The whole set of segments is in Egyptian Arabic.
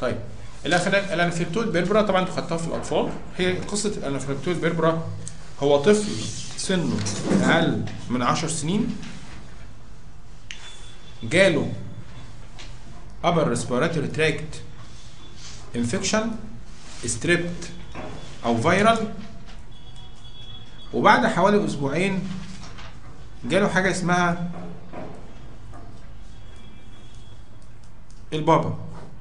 طيب الانفلكتويد بيربرا طبعا انتوا خدتوها في الاطفال هي قصه الانفلكتويد بيربرا هو طفل سنه اقل من 10 سنين جاله upper respiratory tract infection ستريبت او فيرال وبعد حوالي اسبوعين جاله حاجه اسمها البابا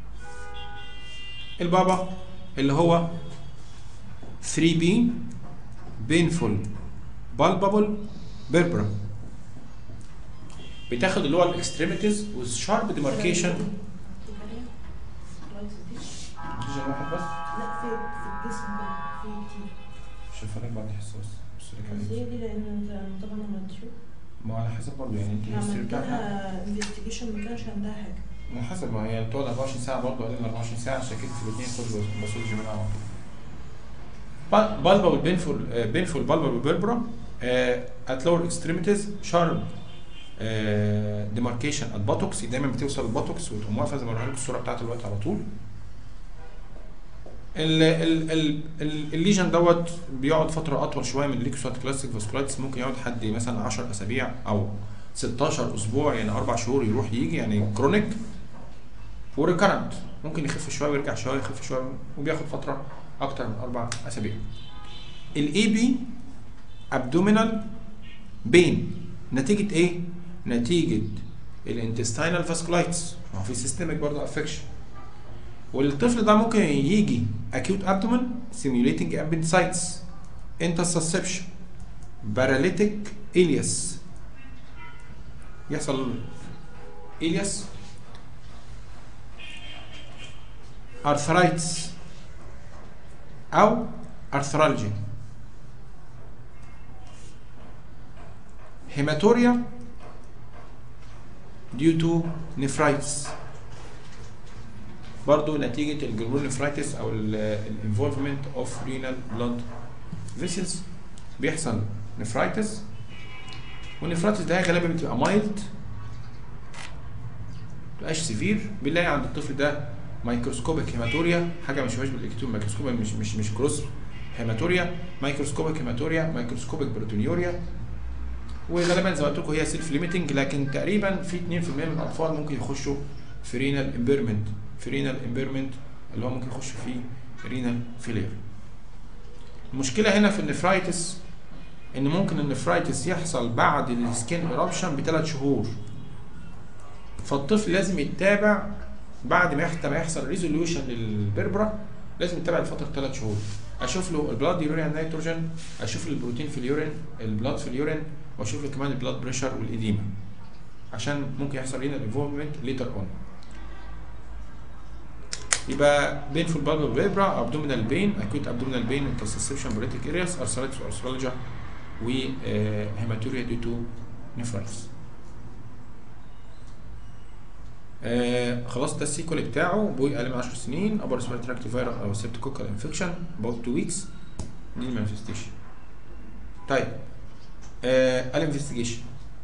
البابا اللي هو 3B painful palpable berbera بتاخد اللي هو الاكستريميتيز والشارب ديماركيشن واحد بس لا في في الجسم كله في كتير شايف لك بعد حصه بس بص لك بس عليه هي دي لان انت طبعا لما تشوف ما على حسب برضه يعني انت الهيستوري عملت بتاعها لها انفستيجيشن ما كانش عندها حاجه على حسب ما هي بتقعد 24 ساعه برضه اقل من 24 ساعه عشان كده في الاثنين كل باثولوجي منها على طول بالبا والبينفول بينفول بالبا والبيربرا ات لور اكستريميتيز شارب ديماركيشن ات باتوكس دايما بتوصل الباتوكس وتقوم واقفه زي ما وريها لكم الصوره بتاعت الوقت على طول ال ال ال ال الليجن دوت بيقعد فتره اطول شويه من الليكوسات كلاسيك فاسكولايتس ممكن يقعد حد مثلا 10 اسابيع او 16 اسبوع يعني اربع شهور يروح يجي يعني كرونيك وريكرنت ممكن يخف شويه ويرجع شويه يخف شويه وبياخد فتره اكتر من اربع اسابيع الاي بي ابدومينال بين نتيجه ايه نتيجه الانتستينال فاسكولايتس ما هو في سيستمك برضه افكشن والطفل ده ممكن يجي acute abdomen simulating appendicitis intussusception paralytic ileus يحصل ileus arthritis او arthralgia hematuria due to nephritis برضو نتيجة الجلورونيفرايتس أو الانفولفمنت اوف رينال بلاد فيسلز بيحصل نفرايتس والنفرايتس ده غالبا بتبقى مايلد مبتبقاش سيفير بنلاقي عند الطفل ده مايكروسكوبيك هيماتوريا حاجة مش شبه بالاكتوم مايكروسكوبيك مش مش مش كروس هيماتوريا مايكروسكوبيك هيماتوريا مايكروسكوبيك بروتونيوريا وغالبا زي ما قلت لكم هي سيلف ليميتنج لكن تقريبا في 2% من الاطفال ممكن يخشوا في رينال امبيرمنت في رينال امبيرمنت اللي هو ممكن يخش فيه رينال فيلير المشكله هنا في النفرايتس ان ممكن النفرايتس يحصل بعد السكين ايرابشن بثلاث شهور فالطفل لازم يتابع بعد ما يحت- ما يحصل ريزوليوشن للبربرا لازم يتابع لفتره ثلاث شهور اشوف له البلاد يورين نيتروجين اشوف له البروتين في اليورين البلاد في اليورين واشوف له كمان البلاد بريشر والاديمه عشان ممكن يحصل رينال انفولفمنت ليتر اون يبقى بين في البلد فيبرا ابدومينال بين اكيوت ابدومينال بين انترسبشن بريتيك ارياس ارثرايتس وارثرالجيا وهيماتوريا دي تو نفرايتس آه خلاص ده السيكول بتاعه بوي اقل من 10 سنين ابر ريسبيرتوري تراكت فيروس او سيبتوكوكال انفكشن about 2 ويكس دي المانيفستيشن طيب آه الانفستيجيشن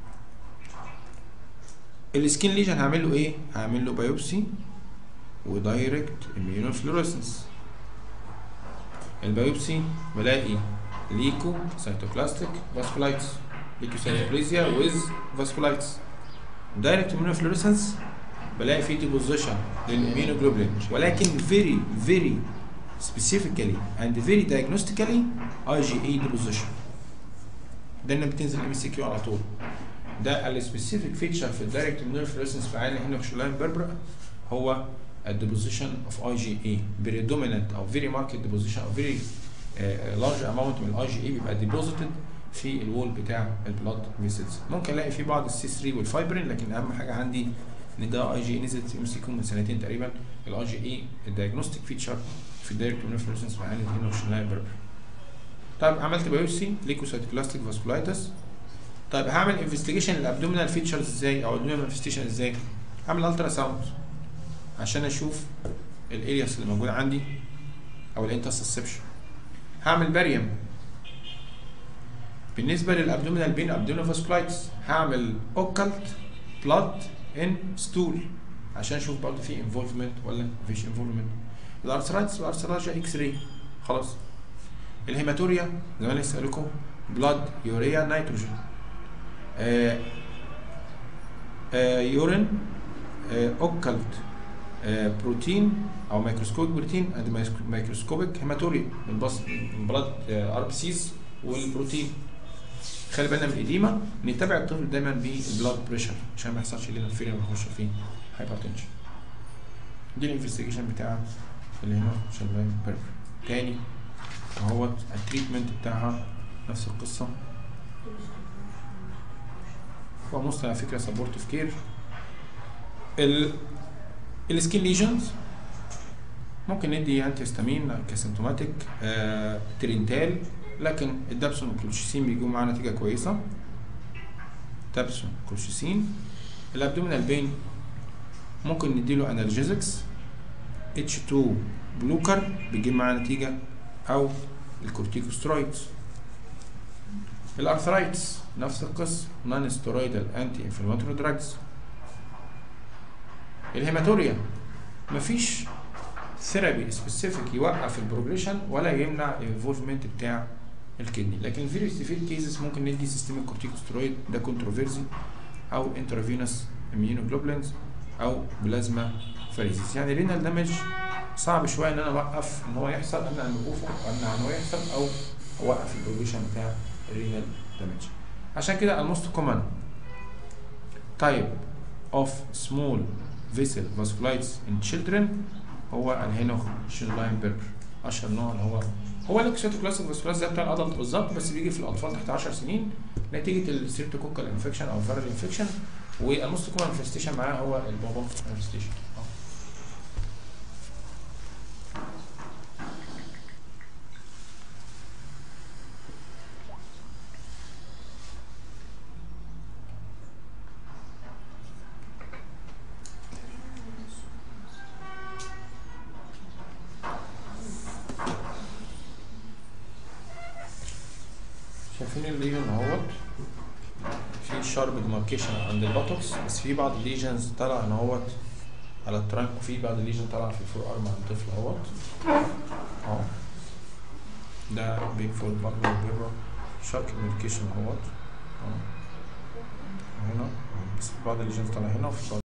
السكين ليجن هعمل له ايه؟ هعمل له بايوبسي ودايركت immunofluorescence البيوبسي بلاقي ليكو سيتوبلاستيك فاسكولايتس ليكو سيتوبليزيا ويز فاسكولايتس دايركت immunofluorescence بلاقي فيه ديبوزيشن للاميونوجلوبولين ولكن very very specifically and very diagnostically IgA deposition ده اللي بتنزل ام سي كيو على طول ده السبيسيفيك فيتشر في الدايركت immunofluorescence في عين هنا في بيربرا هو الديبوزيشن اوف اي جي اي predominant او very marked deposition او very uh, large amount من الاي جي اي بيبقى deposited في الوول بتاع البلاد فيسلز ممكن الاقي فيه بعض السي 3 والفايبرين لكن اهم حاجه عندي ان ده اي جي اي نزلت ام سي كيو من سنتين تقريبا الاي جي اي الدايجنوستيك فيتشر في الدايركت انفلونسنس في عين هنا وشناي بربر طيب عملت بايوسي ليكوسايتوبلاستيك فاسكولايتس طيب هعمل انفستيجيشن الابدومينال فيتشرز ازاي او الابدومينال انفستيجيشن ازاي هعمل الترا ساوند عشان اشوف الارياس اللي موجوده عندي او الانترسبشن هعمل باريوم بالنسبه للابدومينال بين ابدومينال فاسكولايتس هعمل اوكلت بلاد ان ستول عشان اشوف برضه في انفولفمنت ولا مفيش انفولفمنت الارثرايتس الارثرايتس اكس راي خلاص الهيماتوريا زي ما انا لسه لكم بلاد يوريا نيتروجين آه آه يورين آه اوكلت آه بروتين او مايكروسكوبيك بروتين اند مايكروسكوبيك هيماتوريا من بص من بلاد ار بي سيز والبروتين خلي بالنا من الاديمه نتابع الطفل دايما بالبلاد بريشر عشان ما يحصلش لنا فيلم نخش فيه هايبرتنشن دي الانفستيجيشن بتاع اللي هنا شغال بيرفكت تاني اهوت التريتمنت بتاعها نفس القصه هو موست على فكره سبورتيف كير ال السكين ليجنز ممكن ندي انتي هيستامين كسيمتوماتيك آه ترينتال لكن الدابسون والكلوشيسين بيجوا معاه نتيجه كويسه دابسون كلوشيسين الابدومينال بين ممكن نديله انالجيزكس اتش 2 بلوكر بيجيب معاه نتيجه او الكورتيكوسترويدز الارثرايتس نفس القصه نون ستيرويدال انتي انفلاماتوري دراجز الهيماتوريا مفيش ثيرابي سبيسيفيك يوقف البروجريشن ولا يمنع الانفولفمنت بتاع الكدني لكن الفيري سيفير كيسز ممكن ندي سيستميك كورتيكوسترويد ده كونتروفيرسي او انترافينوس اميونوجلوبولينز او بلازما فريزيس يعني رينال دامج صعب شويه ان انا اوقف ان هو يحصل امنع ان وقوفه امنع ان هو يحصل او اوقف البروجريشن بتاع الرينال دامج عشان كده الموست كومن تايب اوف سمول vessel vasculitis in children هو الهينوخ شينلاين بيربر اشهر نوع اللي هو هو الاكسيتوكلاسيك فاسكولايتس ده بتاع الادلت بالظبط بس بيجي في الاطفال تحت 10 سنين نتيجه الستريبتوكوكال انفكشن او فيرال انفكشن والموست كومن انفستيشن معاه هو البابا انفستيشن شايفين الليجن اهوت في شارب ديماركيشن عند الباتوكس بس في بعض الليجنز طالع ان اهوت على الترانك وفي بعض الليجن طالع في الفور ارم عند الطفل اهوت اهو ده بيج فول باربر بيبرا شارك ديماركيشن اهوت اهو هنا بس في بعض الليجنز طالع هنا وفي بعض